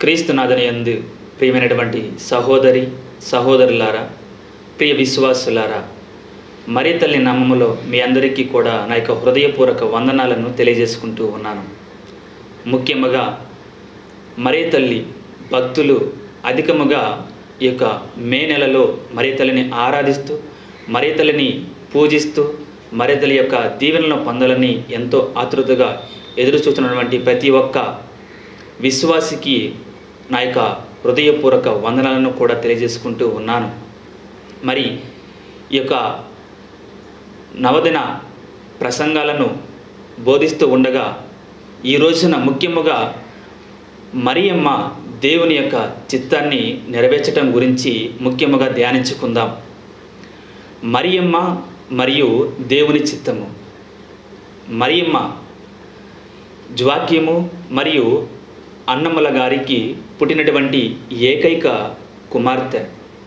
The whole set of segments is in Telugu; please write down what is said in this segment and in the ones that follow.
క్రీస్తునాథని యందు ప్రియమైనటువంటి సహోదరి సహోదరులారా ప్రియ విశ్వాసులారా మరీ తల్లి నామములో మీ అందరికీ కూడా నా యొక్క హృదయపూర్వక వందనాలను తెలియజేసుకుంటూ ఉన్నాను ముఖ్యముగా మరీ తల్లి భక్తులు అధికముగా ఈ యొక్క మే నెలలో మరీ తల్లిని ఆరాధిస్తూ మరీ తల్లిని పూజిస్తూ మరీ తల్లి యొక్క దీవెనలను పొందాలని ఎంతో ఆతృతగా ఎదురు చూస్తున్నటువంటి ప్రతి ఒక్క విశ్వాసికి నా యొక్క హృదయపూర్వక వందనాలను కూడా తెలియజేసుకుంటూ ఉన్నాను మరి ఈ యొక్క నవదిన ప్రసంగాలను బోధిస్తూ ఉండగా ఈ రోజున ముఖ్యముగా మరియమ్మ దేవుని యొక్క చిత్తాన్ని నెరవేర్చడం గురించి ముఖ్యముగా ధ్యానించుకుందాం మరియమ్మ మరియు దేవుని చిత్తము మరియమ్మ జ్వాక్యము మరియు అన్నమ్మల గారికి పుట్టినటువంటి ఏకైక కుమార్తె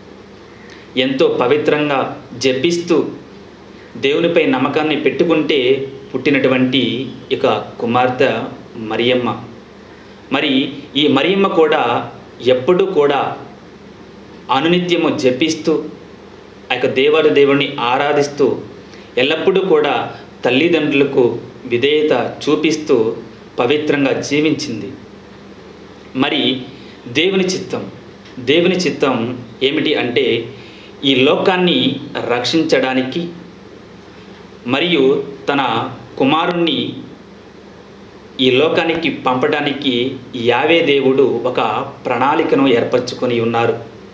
ఎంతో పవిత్రంగా జపిస్తూ దేవునిపై నమ్మకాన్ని పెట్టుకుంటే పుట్టినటువంటి ఇక కుమార్తె మరియమ్మ మరి ఈ మరియమ్మ కూడా ఎప్పుడూ కూడా అనునిత్యము జపిస్తూ ఆ యొక్క దేవాది దేవుణ్ణి ఆరాధిస్తూ ఎల్లప్పుడూ కూడా తల్లిదండ్రులకు విధేయత చూపిస్తూ పవిత్రంగా జీవించింది మరి దేవుని చిత్తం దేవుని చిత్తం ఏమిటి అంటే ఈ లోకాన్ని రక్షించడానికి మరియు తన కుమారుణ్ణి ఈ లోకానికి పంపడానికి యావే దేవుడు ఒక ప్రణాళికను ఏర్పరచుకొని ఉన్నారు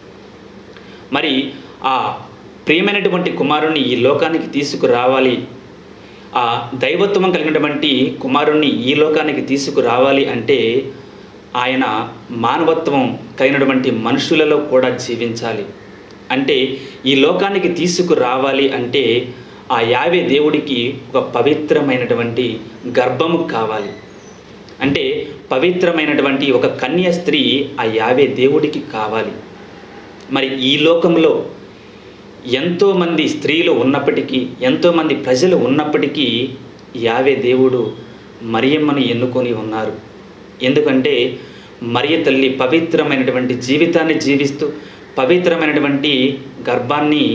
మరి ఆ ప్రియమైనటువంటి కుమారుణ్ణి ఈ లోకానికి తీసుకురావాలి ఆ దైవత్వం కలిగినటువంటి కుమారుణ్ణి ఈ లోకానికి తీసుకురావాలి అంటే ఆయన మానవత్వం కలిగినటువంటి మనుషులలో కూడా జీవించాలి అంటే ఈ లోకానికి తీసుకురావాలి అంటే ఆ యావే దేవుడికి ఒక పవిత్రమైనటువంటి గర్భము కావాలి అంటే పవిత్రమైనటువంటి ఒక కన్య స్త్రీ ఆ యావే దేవుడికి కావాలి మరి ఈ లోకంలో ఎంతోమంది స్త్రీలు ఉన్నప్పటికీ ఎంతోమంది ప్రజలు ఉన్నప్పటికీ యావే దేవుడు మరియమ్మను ఎన్నుకొని ఉన్నారు ఎందుకంటే మరియ తల్లి పవిత్రమైనటువంటి జీవితాన్ని జీవిస్తూ పవిత్రమైనటువంటి గర్భాన్ని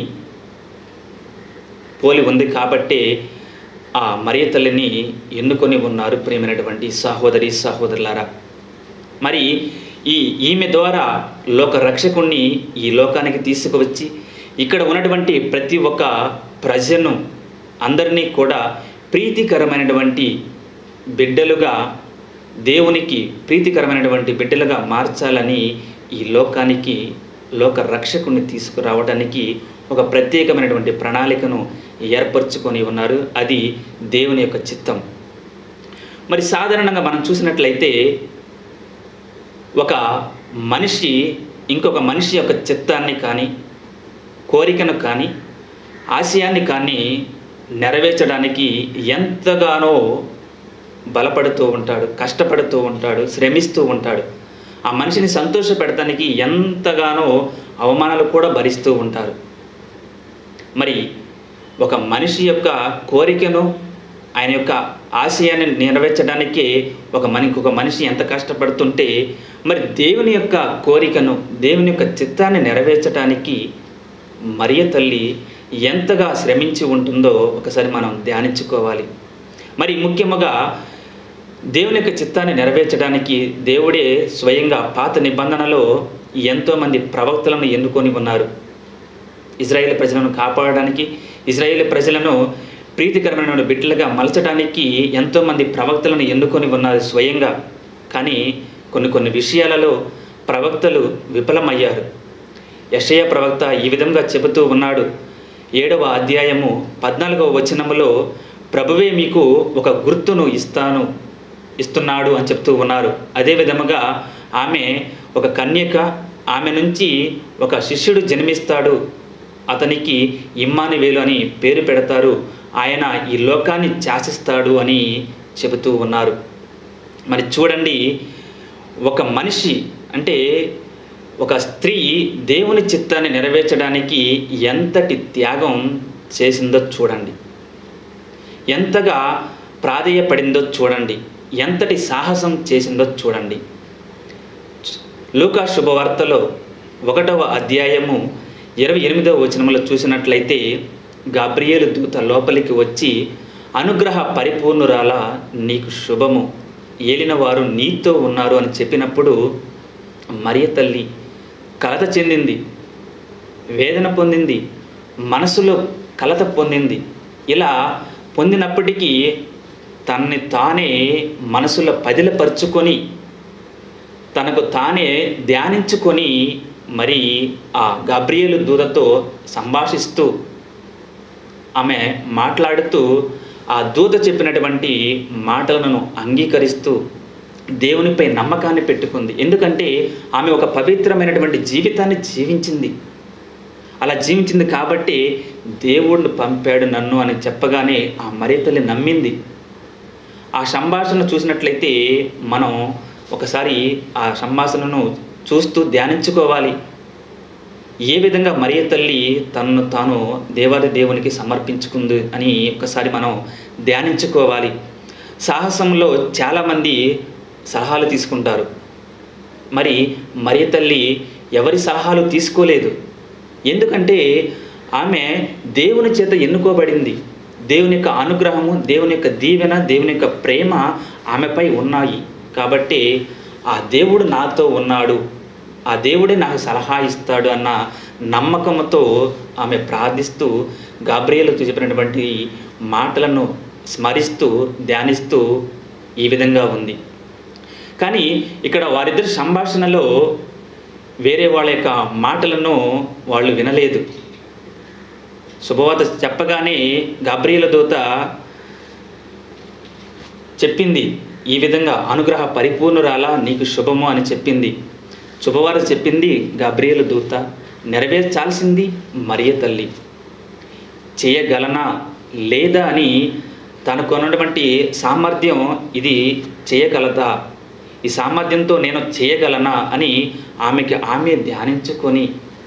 పోలి ఉంది కాబట్టే ఆ మరియ తల్లిని ఎన్నుకొని ఉన్నారు ప్రియమైనటువంటి సహోదరి సహోదరులారా మరి ఈ ఈమె ద్వారా లోక రక్షకుణ్ణి ఈ లోకానికి తీసుకువచ్చి ఇక్కడ ఉన్నటువంటి ప్రతి ఒక్క ప్రజను అందరినీ కూడా ప్రీతికరమైనటువంటి బిడ్డలుగా దేవునికి ప్రీతికరమైనటువంటి బిడ్డలుగా మార్చాలని ఈ లోకానికి లోక రక్షకుని తీసుకురావడానికి ఒక ప్రత్యేకమైనటువంటి ప్రణాళికను ఏర్పరచుకొని ఉన్నారు అది దేవుని యొక్క చిత్తం మరి సాధారణంగా మనం చూసినట్లయితే ఒక మనిషి ఇంకొక మనిషి యొక్క చిత్తాన్ని కానీ కోరికను కానీ ఆశయాన్ని కానీ నెరవేర్చడానికి ఎంతగానో బలపడుతూ ఉంటాడు కష్టపడుతూ ఉంటాడు శ్రమిస్తూ ఉంటాడు ఆ మనిషిని సంతోషపెడటానికి ఎంతగానో అవమానాలు కూడా భరిస్తూ ఉంటారు మరి ఒక మనిషి యొక్క కోరికను ఆయన యొక్క ఆశయాన్ని నెరవేర్చడానికి ఒక మన ఇంకొక మనిషి ఎంత కష్టపడుతుంటే మరి దేవుని యొక్క కోరికను దేవుని యొక్క చిత్తాన్ని నెరవేర్చడానికి మరియ తల్లి ఎంతగా శ్రమించి ఉంటుందో ఒకసారి మనం ధ్యానించుకోవాలి మరి ముఖ్యముగా దేవుని యొక్క చిత్తాన్ని నెరవేర్చడానికి దేవుడే స్వయంగా పాత నిబంధనలో ఎంతోమంది ప్రవక్తలను ఎన్నుకొని ఉన్నారు ఇజ్రాయేల్ ప్రజలను కాపాడడానికి ఇజ్రాయేల్ ప్రజలను ప్రీతికరమైన బిడ్డలుగా మలచడానికి ఎంతోమంది ప్రవక్తలను ఎన్నుకొని ఉన్నారు స్వయంగా కానీ కొన్ని కొన్ని విషయాలలో ప్రవక్తలు విఫలమయ్యారు యషయ ప్రవక్త ఈ విధంగా చెబుతూ ఉన్నాడు ఏడవ అధ్యాయము పద్నాలుగవ వచనములో ప్రభువే మీకు ఒక గుర్తును ఇస్తాను ఇస్తున్నాడు అని చెప్తూ ఉన్నారు అదే విధముగా ఆమె ఒక కన్యక ఆమె నుంచి ఒక శిష్యుడు జన్మిస్తాడు అతనికి ఇమ్మానువేలు అని పేరు పెడతారు ఆయన ఈ లోకాన్ని శాసిస్తాడు అని చెబుతూ ఉన్నారు మరి చూడండి ఒక మనిషి అంటే ఒక స్త్రీ దేవుని చిత్తాన్ని నెరవేర్చడానికి ఎంతటి త్యాగం చేసిందో చూడండి ఎంతగా ప్రాధేయపడిందో చూడండి ఎంతటి సాహసం చేసిందో చూడండి లూకా శుభవార్తలో ఒకటవ అధ్యాయము ఇరవై ఎనిమిదవ వచనంలో చూసినట్లయితే గాబ్రియేలు దూత లోపలికి వచ్చి అనుగ్రహ పరిపూర్ణురాల నీకు శుభము ఏలిన వారు నీతో ఉన్నారు అని చెప్పినప్పుడు మరియ తల్లి కలత చెందింది వేదన పొందింది మనసులో కలత పొందింది ఇలా పొందినప్పటికీ తనని తానే మనసులో పదిలపరుచుకొని తనకు తానే ధ్యానించుకొని మరి ఆ గబ్రియలు దూతతో సంభాషిస్తూ ఆమె మాట్లాడుతూ ఆ దూత చెప్పినటువంటి మాటలను అంగీకరిస్తూ దేవునిపై నమ్మకాన్ని పెట్టుకుంది ఎందుకంటే ఆమె ఒక పవిత్రమైనటువంటి జీవితాన్ని జీవించింది అలా జీవించింది కాబట్టి దేవుడిని పంపాడు నన్ను అని చెప్పగానే ఆ మరీ తల్లి నమ్మింది ఆ సంభాషణ చూసినట్లయితే మనం ఒకసారి ఆ సంభాషణను చూస్తూ ధ్యానించుకోవాలి ఏ విధంగా మరియ తల్లి తనను తాను దేవాది దేవునికి సమర్పించుకుంది అని ఒకసారి మనం ధ్యానించుకోవాలి సాహసంలో చాలామంది సలహాలు తీసుకుంటారు మరి మరియ తల్లి ఎవరి సలహాలు తీసుకోలేదు ఎందుకంటే ఆమె దేవుని చేత ఎన్నుకోబడింది దేవుని యొక్క అనుగ్రహము దేవుని యొక్క దీవెన దేవుని యొక్క ప్రేమ ఆమెపై ఉన్నాయి కాబట్టి ఆ దేవుడు నాతో ఉన్నాడు ఆ దేవుడే నాకు సలహా ఇస్తాడు అన్న నమ్మకంతో ఆమె ప్రార్థిస్తూ గాబ్రియలకు చెప్పినటువంటి మాటలను స్మరిస్తూ ధ్యానిస్తూ ఈ విధంగా ఉంది కానీ ఇక్కడ వారిద్దరి సంభాషణలో వేరే వాళ్ళ యొక్క మాటలను వాళ్ళు వినలేదు శుభవార్త చెప్పగానే గాబ్రియల దూత చెప్పింది ఈ విధంగా అనుగ్రహ పరిపూర్ణురాల నీకు శుభము అని చెప్పింది శుభవార్త చెప్పింది గాబ్రియల దూత నెరవేర్చాల్సింది మరియ తల్లి చేయగలనా లేదా అని తనకు ఉన్నటువంటి సామర్థ్యం ఇది చేయగలదా ఈ సామర్థ్యంతో నేను చేయగలనా అని ఆమెకి ఆమె ధ్యానించుకొని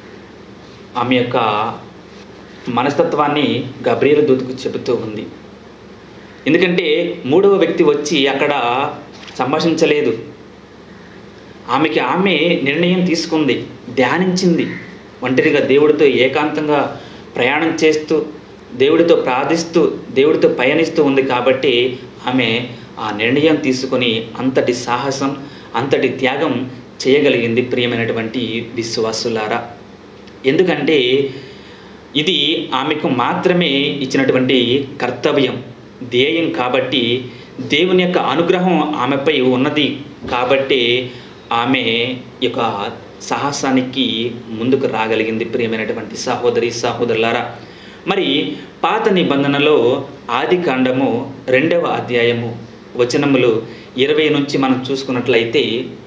ఆమె యొక్క మనస్తత్వాన్ని గబ్రియల దూతకు చెబుతూ ఉంది ఎందుకంటే మూడవ వ్యక్తి వచ్చి అక్కడ సంభాషించలేదు ఆమెకి ఆమె నిర్ణయం తీసుకుంది ధ్యానించింది ఒంటరిగా దేవుడితో ఏకాంతంగా ప్రయాణం చేస్తూ దేవుడితో ప్రార్థిస్తూ దేవుడితో పయనిస్తూ ఉంది కాబట్టి ఆమె ఆ నిర్ణయం తీసుకొని అంతటి సాహసం అంతటి త్యాగం చేయగలిగింది ప్రియమైనటువంటి విశ్వాసులారా ఎందుకంటే ఇది ఆమెకు మాత్రమే ఇచ్చినటువంటి కర్తవ్యం ధ్యేయం కాబట్టి దేవుని యొక్క అనుగ్రహం ఆమెపై ఉన్నది కాబట్టి ఆమె యొక్క సాహసానికి ముందుకు రాగలిగింది ప్రియమైనటువంటి సహోదరి సహోదరులారా మరి పాత నిబంధనలో ఆది కాండము రెండవ అధ్యాయము వచనములు ఇరవై నుంచి మనం చూసుకున్నట్లయితే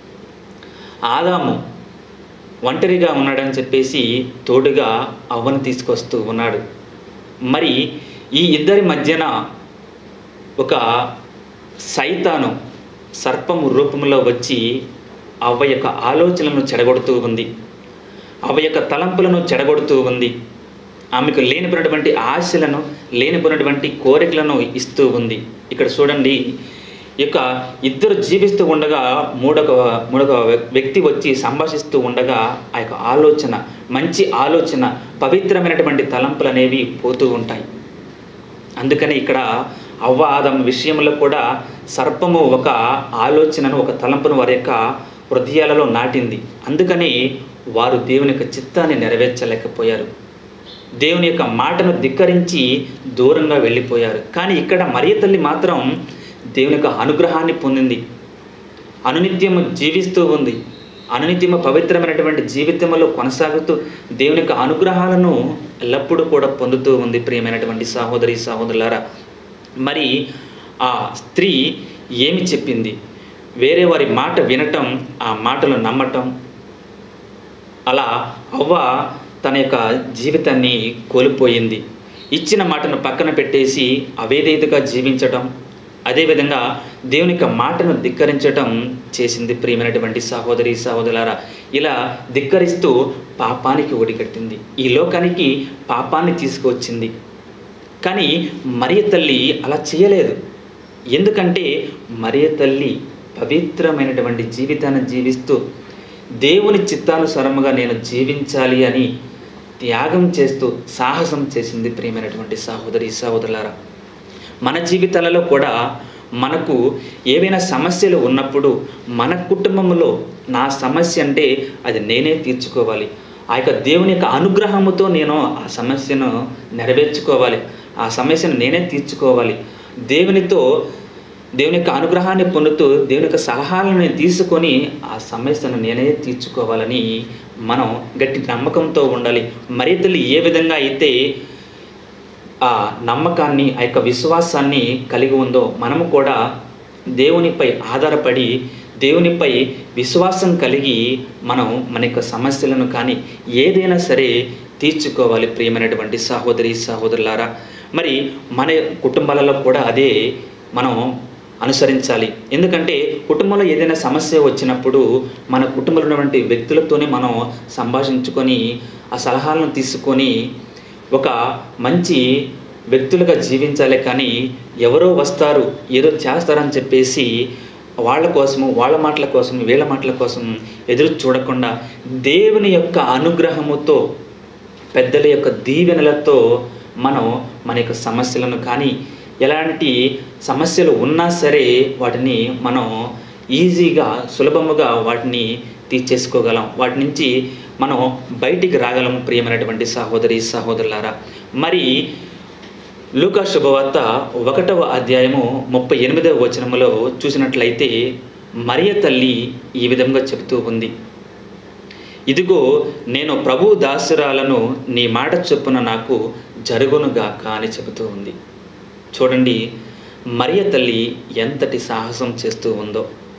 ఆదాము ఒంటరిగా ఉన్నాడని చెప్పేసి తోడుగా అవ్వను తీసుకొస్తూ ఉన్నాడు మరి ఈ ఇద్దరి మధ్యన ఒక సైతాను సర్పము రూపంలో వచ్చి అవ్వ యొక్క ఆలోచనలను చెడగొడుతూ ఉంది అవ్వ యొక్క తలంపులను చెడగొడుతూ ఉంది ఆమెకు లేనిపోయినటువంటి ఆశలను లేనిపోయినటువంటి కోరికలను ఇస్తూ ఉంది ఇక్కడ చూడండి ఈ యొక్క ఇద్దరు జీవిస్తూ ఉండగా మూడొక మూడొక వ్యక్తి వచ్చి సంభాషిస్తూ ఉండగా ఆ యొక్క ఆలోచన మంచి ఆలోచన పవిత్రమైనటువంటి తలంపులు అనేవి పోతూ ఉంటాయి అందుకని ఇక్కడ అవ్వ ఆదం విషయంలో కూడా సర్పము ఒక ఆలోచనను ఒక తలంపును వారి యొక్క హృదయాలలో నాటింది అందుకని వారు దేవుని యొక్క చిత్తాన్ని నెరవేర్చలేకపోయారు దేవుని యొక్క మాటను ధిక్కరించి దూరంగా వెళ్ళిపోయారు కానీ ఇక్కడ మరియ తల్లి మాత్రం దేవుని యొక్క అనుగ్రహాన్ని పొందింది అనునిత్యము జీవిస్తూ ఉంది అనునిత్యము పవిత్రమైనటువంటి జీవితంలో కొనసాగుతూ దేవుని యొక్క అనుగ్రహాలను ఎల్లప్పుడూ కూడా పొందుతూ ఉంది ప్రియమైనటువంటి సహోదరి సహోదరులారా మరి ఆ స్త్రీ ఏమి చెప్పింది వేరే వారి మాట వినటం ఆ మాటలు నమ్మటం అలా అవ్వ తన యొక్క జీవితాన్ని కోల్పోయింది ఇచ్చిన మాటను పక్కన పెట్టేసి అవేదేదిగా జీవించటం అదేవిధంగా దేవుని యొక్క మాటను ధిక్కరించటం చేసింది ప్రియమైనటువంటి సహోదరి సహోదరులారా ఇలా ధిక్కరిస్తూ పాపానికి ఒడిగట్టింది ఈ లోకానికి పాపాన్ని తీసుకువచ్చింది కానీ మరియ తల్లి అలా చేయలేదు ఎందుకంటే మరియ తల్లి పవిత్రమైనటువంటి జీవితాన్ని జీవిస్తూ దేవుని చిత్తానుసారముగా నేను జీవించాలి అని త్యాగం చేస్తూ సాహసం చేసింది ప్రియమైనటువంటి సహోదరి సహోదరులారా మన జీవితాలలో కూడా మనకు ఏవైనా సమస్యలు ఉన్నప్పుడు మన కుటుంబంలో నా సమస్య అంటే అది నేనే తీర్చుకోవాలి ఆ యొక్క దేవుని యొక్క అనుగ్రహముతో నేను ఆ సమస్యను నెరవేర్చుకోవాలి ఆ సమస్యను నేనే తీర్చుకోవాలి దేవునితో దేవుని యొక్క అనుగ్రహాన్ని పొందుతూ దేవుని యొక్క సలహాలను నేను తీసుకొని ఆ సమస్యను నేనే తీర్చుకోవాలని మనం గట్టి నమ్మకంతో ఉండాలి మరి తల్లి ఏ విధంగా అయితే ఆ నమ్మకాన్ని ఆ యొక్క విశ్వాసాన్ని కలిగి ఉందో మనము కూడా దేవునిపై ఆధారపడి దేవునిపై విశ్వాసం కలిగి మనం మన యొక్క సమస్యలను కానీ ఏదైనా సరే తీర్చుకోవాలి ప్రియమైనటువంటి సహోదరి సహోదరులారా మరి మన కుటుంబాలలో కూడా అదే మనం అనుసరించాలి ఎందుకంటే కుటుంబంలో ఏదైనా సమస్య వచ్చినప్పుడు మన కుటుంబంలో ఉన్నటువంటి వ్యక్తులతోనే మనం సంభాషించుకొని ఆ సలహాలను తీసుకొని ఒక మంచి వ్యక్తులుగా జీవించాలి కానీ ఎవరో వస్తారు ఏదో చేస్తారని చెప్పేసి వాళ్ళ కోసము వాళ్ళ మాటల కోసం వీళ్ళ మాటల కోసం ఎదురు చూడకుండా దేవుని యొక్క అనుగ్రహముతో పెద్దల యొక్క దీవెనలతో మనం మన యొక్క సమస్యలను కానీ ఎలాంటి సమస్యలు ఉన్నా సరే వాటిని మనం ఈజీగా సులభముగా వాటిని తీర్చేసుకోగలం వాటి నుంచి మనం బయటికి రాగలం ప్రియమైనటువంటి సహోదరి సహోదరులారా మరి లూకా శుభవార్త ఒకటవ అధ్యాయము ముప్పై ఎనిమిదవ వచనములో చూసినట్లయితే మరియ తల్లి ఈ విధంగా చెబుతూ ఉంది ఇదిగో నేను ప్రభు దాసురాలను నీ మాట చొప్పున నాకు జరుగునుగాక అని చెబుతూ ఉంది చూడండి మరియ తల్లి ఎంతటి సాహసం చేస్తూ ఉందో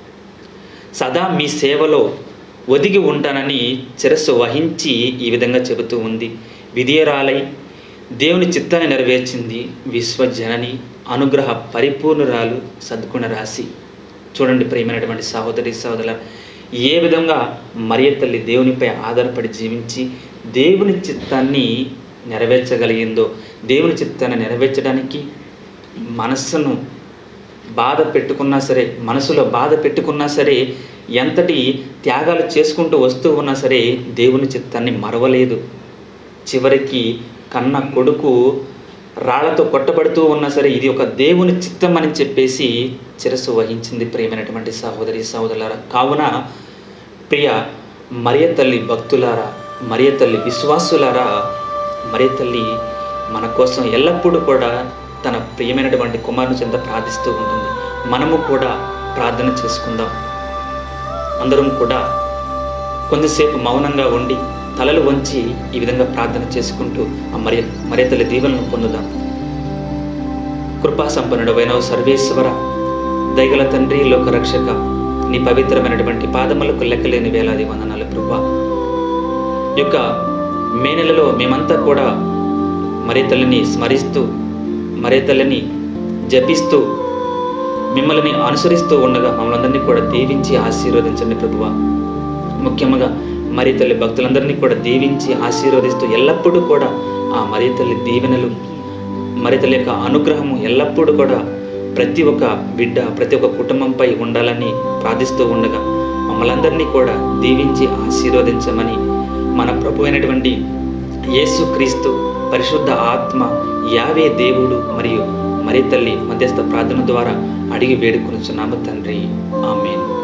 సదా మీ సేవలో ఒదిగి ఉంటానని శిరస్సు వహించి ఈ విధంగా చెబుతూ ఉంది విధేయరాలై దేవుని చిత్తాన్ని నెరవేర్చింది విశ్వజనని అనుగ్రహ పరిపూర్ణురాలు సద్గుణ రాశి చూడండి ప్రియమైనటువంటి సహోదరి సహోదరుల ఏ విధంగా మరియ తల్లి దేవునిపై ఆధారపడి జీవించి దేవుని చిత్తాన్ని నెరవేర్చగలిగిందో దేవుని చిత్తాన్ని నెరవేర్చడానికి మనస్సును బాధ పెట్టుకున్నా సరే మనసులో బాధ పెట్టుకున్నా సరే ఎంతటి త్యాగాలు చేసుకుంటూ వస్తూ ఉన్నా సరే దేవుని చిత్తాన్ని మరవలేదు చివరికి కన్న కొడుకు రాళ్లతో కొట్టబడుతూ ఉన్నా సరే ఇది ఒక దేవుని చిత్తం అని చెప్పేసి చిరస్సు వహించింది ప్రియమైనటువంటి సహోదరి సహోదరులారా కావున ప్రియ మరియ తల్లి భక్తులారా మరియ తల్లి విశ్వాసులారా మరియ తల్లి మన కోసం ఎల్లప్పుడూ కూడా తన ప్రియమైనటువంటి కుమారుని చెంత ప్రార్థిస్తూ ఉంటుంది మనము కూడా ప్రార్థన చేసుకుందాం అందరం కూడా కొంతసేపు మౌనంగా ఉండి తలలు వంచి ఈ విధంగా ప్రార్థన చేసుకుంటూ ఆ మరి మరియ తల్లి దీవెలను పొందుదాం కృపా సంపన్నుడమైన సర్వేశ్వర దయగల తండ్రి లోకరక్షక నీ పవిత్రమైనటువంటి పాదములకు లెక్కలేని వేలాది వందనాలు కృప ఈ యొక్క మే నెలలో మేమంతా కూడా మరే తల్లిని స్మరిస్తూ మరే తల్లిని జపిస్తూ మిమ్మల్ని అనుసరిస్తూ ఉండగా మమ్మల్ని అందరినీ కూడా దీవించి ఆశీర్వదించండి ప్రభువ ముఖ్యంగా మరి తల్లి భక్తులందరినీ కూడా దీవించి ఆశీర్వదిస్తూ ఎల్లప్పుడూ కూడా ఆ మరి తల్లి దీవెనలు మరి తల్లి యొక్క అనుగ్రహము ఎల్లప్పుడూ కూడా ప్రతి ఒక్క బిడ్డ ప్రతి ఒక్క కుటుంబంపై ఉండాలని ప్రార్థిస్తూ ఉండగా మమ్మల్ని అందరినీ కూడా దీవించి ఆశీర్వదించమని మన ప్రభు అయినటువంటి యేసుక్రీస్తు పరిశుద్ధ ఆత్మ యావే దేవుడు మరియు మరి తల్లి మధ్యస్థ ప్రార్థన ద్వారా అడిగి వేడుకొనుచున్నాము తండ్రి ఆమెన్